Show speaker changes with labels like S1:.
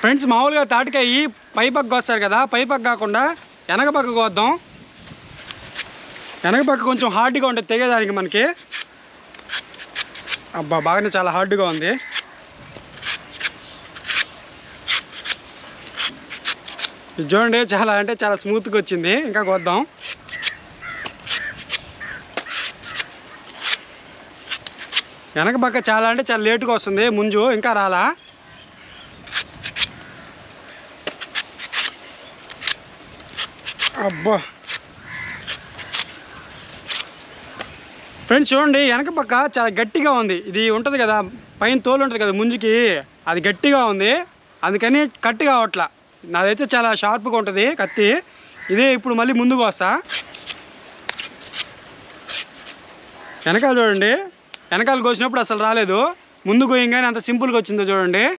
S1: friends మామూలుగా తాటికాయ పై పక్క కోస్తారు కదా పై పక్క కాకుండా వెనక పక్క కోద్దాం వెనక పక్క కొంచెం హార్డ్గా ఉంటుంది తెగేదానికి మనకి అబ్బా బాగానే చాలా హార్డ్గా ఉంది ఇది చూడండి చాలా అంటే చాలా స్మూత్గా వచ్చింది ఇంకా కొద్దాం వెనక పక్క చాలా అంటే చాలా లేటుగా వస్తుంది ముంజు ఇంకా రాలా అబ్బా ఫ్రెండ్స్ చూడండి వెనక పక్క చాలా గట్టిగా ఉంది ఇది ఉంటుంది కదా పైన తోలు ఉంటుంది కదా ముంజుకి అది గట్టిగా ఉంది అందుకని కట్ కావట్లా నాదైతే చాలా షార్ప్గా ఉంటుంది కత్తి ఇదే ఇప్పుడు మళ్ళీ ముందుకు వస్తా వెనకాల చూడండి వెనకాల కోసినప్పుడు అసలు రాలేదు ముందు కోయంగానే అంత సింపుల్గా వచ్చిందో చూడండి